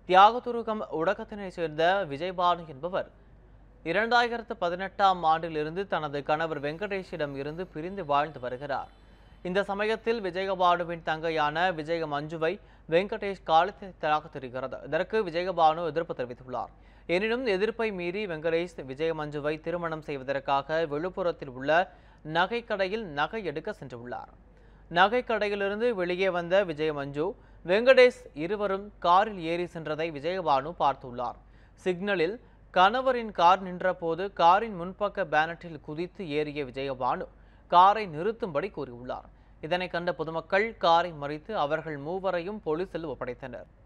தியாகதுருகம் உடகத்தினைச் சேர்ந்த விஜயபானு என்பவர் இரண்டாயிரத்து பதினெட்டாம் ஆண்டிலிருந்து தனது கணவர் வெங்கடேஷிடம் இருந்து பிரிந்து வாழ்ந்து வருகிறார் இந்த சமயத்தில் விஜயபானுவின் தங்கையான விஜய மஞ்சுவை வெங்கடேஷ் காலத்திற்காக தெரிகிறது இதற்கு விஜயபானு எதிர்ப்பு தெரிவித்துள்ளார் எனினும் எதிர்ப்பை மீறி வெங்கடேஷ் விஜய மஞ்சுவை திருமணம் செய்வதற்காக விழுப்புரத்தில் உள்ள நகைக்கடையில் நகை எடுக்க சென்றுள்ளார் நகைக்கடையிலிருந்து வெளியே வந்த விஜய மஞ்சு வெங்கடேஷ் இருவரும் காரில் ஏறி சென்றதை விஜயபானு பார்த்துள்ளார் சிக்னலில் கணவரின் கார் நின்றபோது காரின் முன்பக்க பேனட்டில் குதித்து ஏறிய விஜயபானு காரை நிறுத்தும்படி கூறியுள்ளார் இதனை கண்ட பொதுமக்கள் காரை மறித்து அவர்கள் மூவரையும் போலீசில் ஒப்படைத்தனர்